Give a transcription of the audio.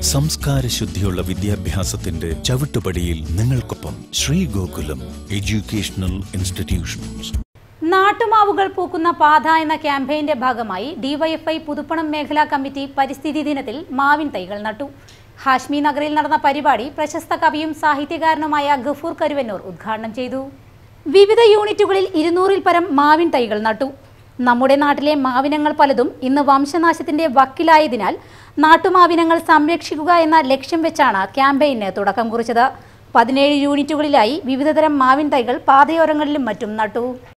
സംസ്കാര ശുദ്ധിയുള്ള വിദ്യാഭ്യാസത്തിന്റെ ചവിട്ടുപടിയിൽ നിങ്ങൾക്കൊപ്പം ശ്രീ ഗോകുലം എഡ്യൂക്കേഷണൽ ഇൻസ്റ്റിറ്റ്യൂഷൻസ് നാട്ടുമാവുകൾ പൂക്കുന്ന പാത എന്ന ക്യാമ്പയിന്റെ ഭാഗമായി ഡിവൈഎഫ്ഐ പുതുപ്പണം മേഖലാ കമ്മിറ്റി പരിസ്ഥിതി ദിനത്തിൽ മാവിൻ തൈകൾ നട്ടു ഹാഷ്മി നഗറിൽ നടന്ന പരിപാടി പ്രശസ്ത കവിയും സാഹിത്യകാരനുമായ ഗഫൂർ കരുവന്നൂർ ഉദ്ഘാടനം ചെയ്തു വിവിധ യൂണിറ്റുകളിൽ ഇരുന്നൂറിൽ പരം മാവിൻ തൈകൾ നട്ടു നമ്മുടെ നാട്ടിലെ മാവിനങ്ങൾ പലതും ഇന്ന് വംശനാശത്തിന്റെ വക്കിലായതിനാൽ നാട്ടുമാവിനങ്ങൾ സംരക്ഷിക്കുക എന്ന ലക്ഷ്യം വെച്ചാണ് ക്യാമ്പയിന് തുടക്കം കുറിച്ചത് പതിനേഴ് യൂണിറ്റുകളിലായി വിവിധതരം മാവിൻ തൈകൾ പാതയോരങ്ങളിലും മറ്റും നട്ടു